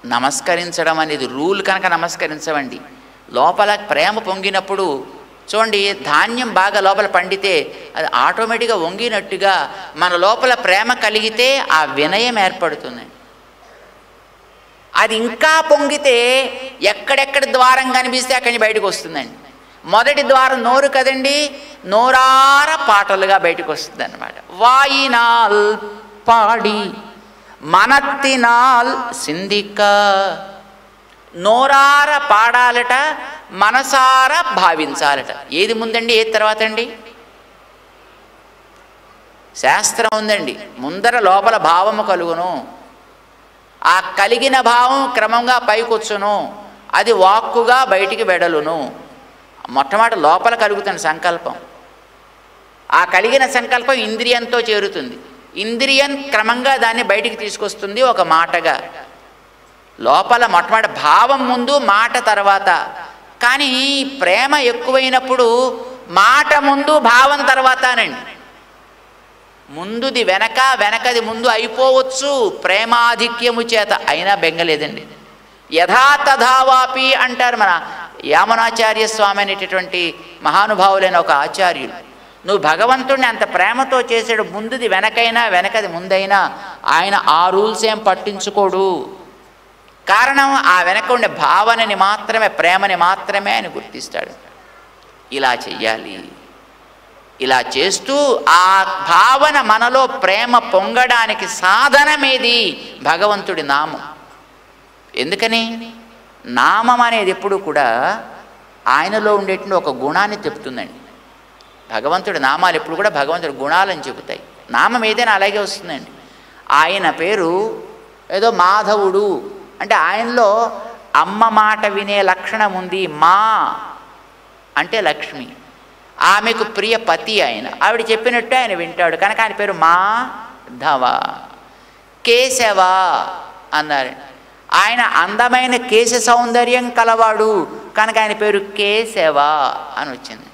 నమస్కరించడం అనేది రూల్ కనుక నమస్కరించవండి లోపల ప్రేమ పొంగినప్పుడు చూడండి ధాన్యం బాగా లోపల పండితే అది ఆటోమేటిక్గా వంగినట్టుగా మన లోపల ప్రేమ కలిగితే ఆ వినయం ఏర్పడుతుందండి అది ఇంకా పొంగితే ఎక్కడెక్కడ ద్వారం కనిపిస్తే అక్కడి నుంచి బయటకు వస్తుందండి మొదటి ద్వారం నోరు కదండి నోరార పాటలుగా బయటకు వస్తుంది అనమాట వాయినాల్ పాడి మనత్తినాల్ సింధిక నోరార పాడాలట మనసార భావించాలట ఏది ముందండి ఏది తర్వాత అండి శాస్త్రం ఉందండి ముందర లోపల భావము కలుగును ఆ కలిగిన భావం క్రమంగా పైకొచ్చును అది వాక్కుగా బయటికి వెడలును మొట్టమొదటి లోపల కలుగుతుంది సంకల్పం ఆ కలిగిన సంకల్పం ఇంద్రియంతో చేరుతుంది ఇంద్రియం క్రమంగా దాన్ని బయటికి తీసుకొస్తుంది ఒక మాటగా లోపల మొట్టమొదటి భావం ముందు మాట తర్వాత కానీ ప్రేమ ఎక్కువైనప్పుడు మాట ముందు భావం తర్వాతనండి ముందుది వెనక వెనకది ముందు అయిపోవచ్చు ప్రేమాధిక్యము చేత అయినా బెంగలేదండి యథాతథావాపి అంటారు మన యామనాచార్య స్వామి అనేటటువంటి మహానుభావులైన ఒక ఆచార్యులు నువ్వు భగవంతుడిని అంత ప్రేమతో చేసాడు ముందుది వెనకైనా వెనకది ముందైనా ఆయన ఆ రూల్స్ ఏం పట్టించుకోడు కారణం ఆ వెనక ఉండే భావనని మాత్రమే ప్రేమని మాత్రమే ఆయన గుర్తిస్తాడు ఇలా చెయ్యాలి ఇలా చేస్తూ ఆ భావన మనలో ప్రేమ పొంగడానికి సాధనమేది భగవంతుడి నామం ఎందుకని నామం అనేది ఎప్పుడు కూడా ఆయనలో ఉండేటువంటి ఒక గుణాన్ని చెప్తుందండి భగవంతుడి నామాలు ఎప్పుడు కూడా భగవంతుడి గుణాలని చెబుతాయి నామం ఏదైనా అలాగే వస్తుందండి ఆయన పేరు ఏదో మాధవుడు అంటే ఆయనలో అమ్మ మాట వినే లక్షణం ఉంది మా అంటే లక్ష్మి ఆమెకు ప్రియ పతి ఆయన ఆవిడ చెప్పినట్టు ఆయన వింటాడు కనుక ఆయన పేరు మాధవ కేశవ అన్నారు ఆయన అందమైన కేశ సౌందర్యం కలవాడు కనుక ఆయన పేరు కేశవ అని వచ్చింది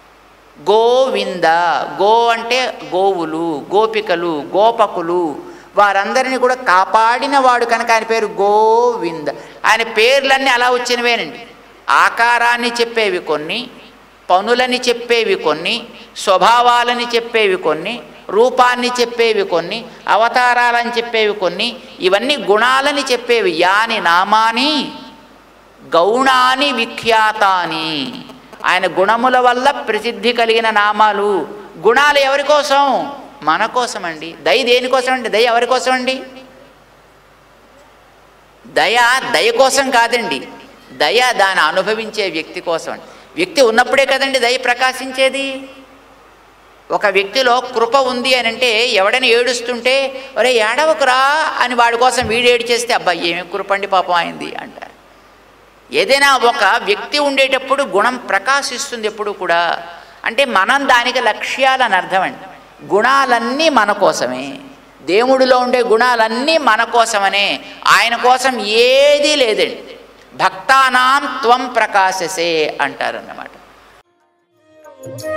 గోవింద గో అంటే గోవులు గోపికలు గోపకులు వారందరినీ కూడా కాపాడిన వాడు కనుక ఆయన పేరు గోవింద ఆయన పేర్లన్నీ అలా వచ్చినవేనండి ఆకారాన్ని చెప్పేవి కొన్ని పనులని చెప్పేవి కొన్ని స్వభావాలని చెప్పేవి కొన్ని రూపాన్ని చెప్పేవి కొన్ని అవతారాలని చెప్పేవి కొన్ని ఇవన్నీ గుణాలని చెప్పేవి యాని నామాని గౌణాని విఖ్యాతాని ఆయన గుణముల వల్ల ప్రసిద్ధి కలిగిన నామాలు గుణాలు ఎవరి కోసం మన కోసం అండి దయ దేనికోసం అండి దయ ఎవరి కోసం అండి దయ దయ కోసం కాదండి దయ దాన్ని అనుభవించే వ్యక్తి కోసం అండి వ్యక్తి ఉన్నప్పుడే కదండి దయ ప్రకాశించేది ఒక వ్యక్తిలో కృప ఉంది అని అంటే ఎవడైనా ఏడుస్తుంటే ఒరే ఏడవకురా అని వాడి కోసం వీడు ఏడు చేస్తే అబ్బాయి ఏమి కృప అండి పాపం అయింది అంటారు ఏదైనా ఒక వ్యక్తి ఉండేటప్పుడు గుణం ప్రకాశిస్తుంది ఎప్పుడు కూడా అంటే మనం దానికి లక్ష్యాలని అర్థం అండి గుణాలన్నీ మన కోసమే దేవుడిలో ఉండే గుణాలన్నీ మన కోసమనే ఆయన కోసం ఏదీ లేదండి భక్తానాం త్వం ప్రకాశసే అంటారు అన్నమాట